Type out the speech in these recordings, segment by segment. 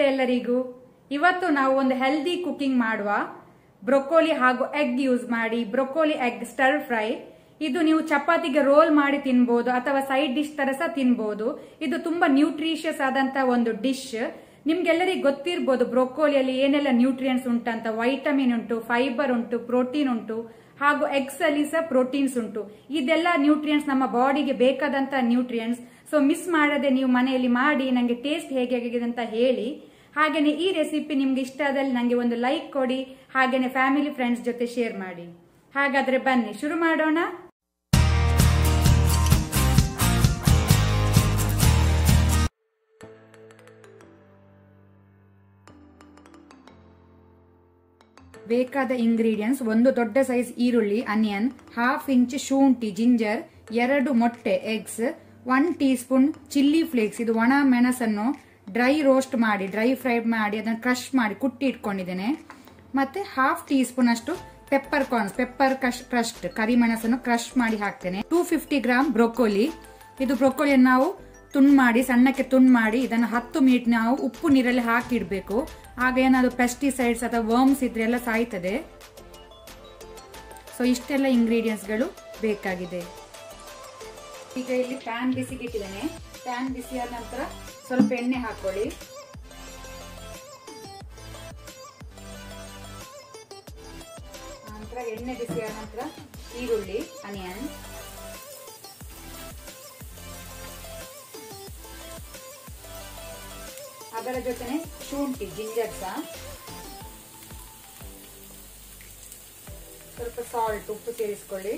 ಎಲ್ಲರಿಗೂ ಇವತ್ತು ನಾವು ಒಂದು ಹೆಲ್ದಿ ಕುಕಿಂಗ್ ಮಾಡುವ ಬ್ರೊಕೋಲಿ ಹಾಗೂ ಎಗ್ ಯೂಸ್ ಮಾಡಿ ಬ್ರೊಕೋಲಿ ಎಗ್ ಸ್ಟರ್ ಫ್ರೈ ಇದು ನೀವು ಚಪಾತಿಗೆ ರೋಲ್ ಮಾಡಿ ತಿನ್ಬೋದು ಅಥವಾ ಸೈಡ್ ಡಿಶ್ ತರ ಸಹ ತಿನ್ಬೋದು ಇದು ತುಂಬಾ ನ್ಯೂಟ್ರಿಷಿಯಸ್ ಆದಂತ ಒಂದು ಡಿಶ್ ನಿಮ್ಗೆಲ್ಲರಿಗೂ ಗೊತ್ತಿರ್ಬೋದು ಬ್ರೊಕೋಲಿಯಲ್ಲಿ ಏನೆಲ್ಲ ನ್ಯೂಟ್ರಿಯೆಂಟ್ಸ್ ಉಂಟಂತ ವೈಟಮಿನ್ ಉಂಟು ಫೈಬರ್ ಉಂಟು ಪ್ರೋಟೀನ್ ಉಂಟು ಹಾಗೂ ಎಗ್ಸ್ ಅಲ್ಲಿ ಸಹ ಪ್ರೋಟೀನ್ಸ್ ಉಂಟು ಇದೆಲ್ಲ ನ್ಯೂಟ್ರಿಯೆಂಟ್ಸ್ ನಮ್ಮ ಬಾಡಿಗೆ ಬೇಕಾದಂತ ನ್ಯೂಟ್ರಿಯೆಂಟ್ಸ್ ಸೊ ಮಿಸ್ ಮಾಡದೆ ನೀವು ಮನೆಯಲ್ಲಿ ಮಾಡಿ ನಂಗೆ ಟೇಸ್ಟ್ ಹೇಗೆ ಆಗಿದೆ ಅಂತ ಹೇಳಿ ಹಾಗೇನೆ ಈ ರೆಸಿಪಿ ನಿಮ್ಗೆ ಇಷ್ಟ ಆದಲ್ಲಿ ನಂಗೆ ಒಂದು ಲೈಕ್ ಕೊಡಿ ಹಾಗೇನೆ ಫ್ಯಾಮಿಲಿ ಫ್ರೆಂಡ್ಸ್ ಜೊತೆ ಶೇರ್ ಮಾಡಿ ಹಾಗಾದ್ರೆ ಬನ್ನಿ ಶುರು ಮಾಡೋಣ ಬೇಕಾದ ಇಂಗ್ರೀಡಿಯೆಂಟ್ಸ್ ಒಂದು ದೊಡ್ಡ ಸೈಜ್ ಈರುಳ್ಳಿ ಅನಿಯನ್ ಹಾಫ್ ಇಂಚ್ ಶುಂಠಿ ಜಿಂಜರ್ ಎರಡು ಮೊಟ್ಟೆ eggs one teaspoon chilli flakes ಇದು ಒಣ ಮೆಣಸನ್ನು ಡ್ರೈ ರೋಸ್ಟ್ ಮಾಡಿ ಡ್ರೈ ಫ್ರೈ ಮಾಡಿ ಅದನ್ನು ಕ್ರಶ್ ಮಾಡಿ ಕುಟ್ಟಿ ಇಟ್ಕೊಂಡಿದ್ದೇನೆ ಮತ್ತೆ ಹಾಫ್ ಟೀ ಸ್ಪೂನ್ ಅಷ್ಟು ಪೆಪ್ಪರ್ ಕಾರ್ನ್ಸ್ ಪೆಪ್ಪರ್ ಕ್ರಸ್ಟ್ ಕರಿಮೆಣಸನ್ನು ಕ್ರಶ್ ಮಾಡಿ ಹಾಕ್ತೇನೆ ಟೂ ಫಿಫ್ಟಿ ಗ್ರಾಮ್ ಬ್ರೊಕೋಲಿ ಇದು ಬ್ರೊಕೋಲಿಯನ್ನು ನಾವು ತುಂಡು ಮಾಡಿ ಸಣ್ಣಕ್ಕೆ ತುಂಡು ಮಾಡಿ ಇದನ್ನು ಹತ್ತು ಮಿನಿಟ್ ನಾವು ಉಪ್ಪು ನೀರಲ್ಲಿ ಹಾಕಿ ಇಡಬೇಕು ಆಗ ಏನಾದ್ರು ಪೆಸ್ಟಿಸೈಡ್ಸ್ ಅಥವಾ ವರ್ಮ್ಸ್ ಇದ್ರೆ ಎಲ್ಲ ಸಾಯ್ತದೆ ಸೊ ಇಷ್ಟೆಲ್ಲ ಇಂಗ್ರೀಡಿಯೆಂಟ್ಸ್ಗಳು ಬೇಕಾಗಿದೆ ಈಗ ಇಲ್ಲಿ ಪ್ಯಾನ್ ಬಿಸಿಗೆ ಇಟ್ಟಿದ್ದೇನೆ ಪ್ಯಾನ್ ಬಿಸಿ ಆದ ನಂತರ ಸ್ವಲ್ಪ ಎಣ್ಣೆ ಹಾಕೊಳ್ಳಿ ನಂತರ ಎಣ್ಣೆ ಬಿಸಿ ಆದ ನಂತರ ಈರುಳ್ಳಿ ಅನಿಯನ್ ಅದರ ಜೊತೆನೆ ಶುಂಠಿ ಜಿಂಜರ್ ಸಹ ಸ್ವಲ್ಪ ಸಾಲ್ಟ್ ಉಪ್ಪು ಸೇರಿಸ್ಕೊಳ್ಳಿ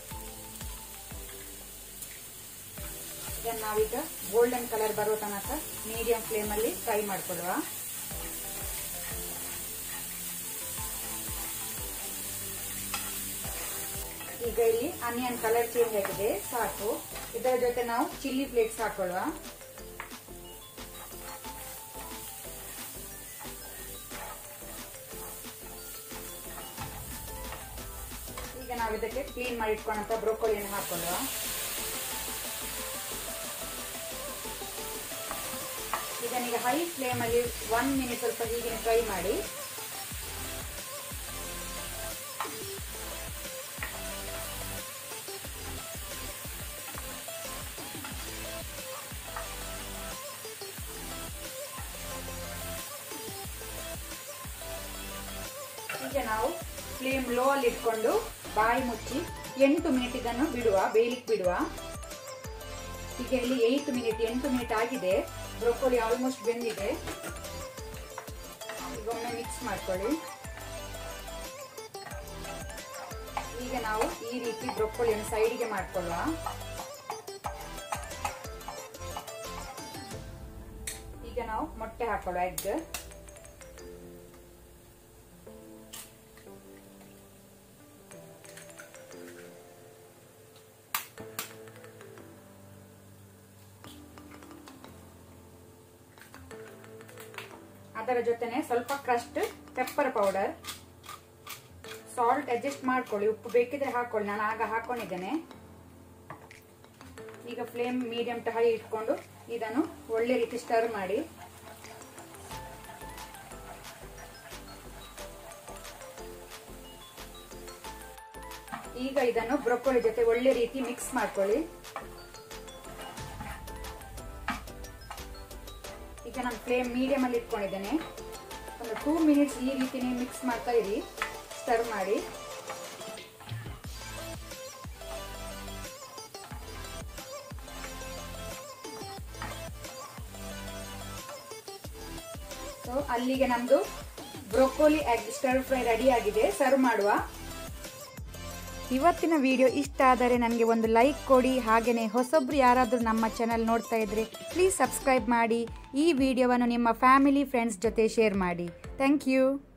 ಇದನ್ನು ನಾವೀಗ ಗೋಲ್ಡನ್ ಕಲರ್ ಬರೋ ತನಕ ಮೀಡಿಯಂ ಫ್ಲೇಮ್ ಅಲ್ಲಿ ಫ್ರೈ ಮಾಡ್ಕೊಳ್ಳುವ ಈಗ ಇಲ್ಲಿ ಆನಿಯನ್ ಕಲರ್ ಚೇಂಜ್ ಆಗಿದೆ ಸಾಕು ಇದರ ಜೊತೆ ನಾವು ಚಿಲ್ಲಿ ಫ್ಲೇಕ್ಸ್ ಹಾಕೊಳ್ಳುವ ಈಗ ನಾವು ಇದಕ್ಕೆ ಕ್ಲೀನ್ ಮಾಡಿ ಇಟ್ಕೊಂಡಂತ ಬ್ರೋಕೋಲಿಯನ್ನು ಹಾಕೊಳ್ಳುವ ಇದನ್ನೀಗ ಹೈ ಫ್ಲೇಮ್ ಅಲ್ಲಿ ಒನ್ ಮಿನಿಟ್ ಸ್ವಲ್ಪ ಹೀಗೆ ಫ್ರೈ ಮಾಡಿ ಈಗ ನಾವು ಫ್ಲೇಮ್ ಲೋ ಅಲ್ಲಿ ಇಟ್ಕೊಂಡು ಬಾಯಿ ಮುಚ್ಚಿ ಎಂಟು ಮಿನಿಟ್ ಇದನ್ನು ಬಿಡುವ ಬೇಯಲಿಕ್ಕೆ ಬಿಡುವ ಈಗ ಇಲ್ಲಿ ಏಟ್ ಮಿನಿಟ್ ಎಂಟು ಮಿನಿಟ್ ಆಗಿದೆ ಬ್ರೊಕೋಲಿ ಆಲ್ಮೋಸ್ಟ್ ಬೆಂದಿದೆ ಈಗ ಒಮ್ಮೆ ಮಿಕ್ಸ್ ಮಾಡ್ಕೊಳ್ಳಿ ಈಗ ನಾವು ಈ ರೀತಿ ಬ್ರೊಕೋಲಿಯನ್ನು ಸೈಡ್ಗೆ ಮಾಡ್ಕೊಳ್ಳುವ ಈಗ ನಾವು ಮೊಟ್ಟೆ ಹಾಕೊಳ್ಳುವ ಎಗ್ ಅದರ ಜೊತೆನೆ ಸ್ವಲ್ಪ crushed pepper powder salt adjust ಮಾಡ್ಕೊಳ್ಳಿ ಉಪ್ಪು ಬೇಕಿದ್ರೆ ಹಾಕೊಳ್ಳಿ ನಾನು ಆಗ ಹಾಕೊಂಡಿದ್ದೇನೆ ಈಗ ಫ್ಲೇಮ್ ಮೀಡಿಯಂ ಟು ಹೈ ಇಟ್ಕೊಂಡು ಇದನ್ನು ಒಳ್ಳೆ ರೀತಿ ಸ್ಟರ್ ಮಾಡಿ ಈಗ ಇದನ್ನು ಬ್ರೊಕೋಲಿ ಜೊತೆ ಒಳ್ಳೆ ರೀತಿ ಮಿಕ್ಸ್ ಮಾಡ್ಕೊಳ್ಳಿ ಈಗ ನಾನು ಫ್ಲೇಮ್ ಮೀಡಿಯಂ ಅಲ್ಲಿ ಇಟ್ಕೊಂಡಿದ್ದೇನೆ ಒಂದು ಟೂ ಮಿನಿಟ್ಸ್ ಈ ರೀತಿ ಮಿಕ್ಸ್ ಮಾಡ್ತಾ ಇರಿ ಸ್ಟರ್ ಮಾಡಿ ಸೊ ಅಲ್ಲಿಗೆ ನಮ್ದು broccoli egg stir fry ready ಆಗಿದೆ ಸರ್ವ್ ಮಾಡುವ ಇವತ್ತಿನ ವಿಡಿಯೋ ಇಷ್ಟ ಆದರೆ ನನಗೆ ಒಂದು ಲೈಕ್ ಕೊಡಿ ಹಾಗೆಯೇ ಹೊಸೊಬ್ರು ಯಾರಾದರೂ ನಮ್ಮ ಚಾನಲ್ ನೋಡ್ತಾ ಇದ್ರೆ ಪ್ಲೀಸ್ ಸಬ್ಸ್ಕ್ರೈಬ್ ಮಾಡಿ ಈ ವಿಡಿಯೋವನ್ನು ನಿಮ್ಮ ಫ್ಯಾಮಿಲಿ ಫ್ರೆಂಡ್ಸ್ ಜೊತೆ ಶೇರ್ ಮಾಡಿ ಥ್ಯಾಂಕ್ ಯು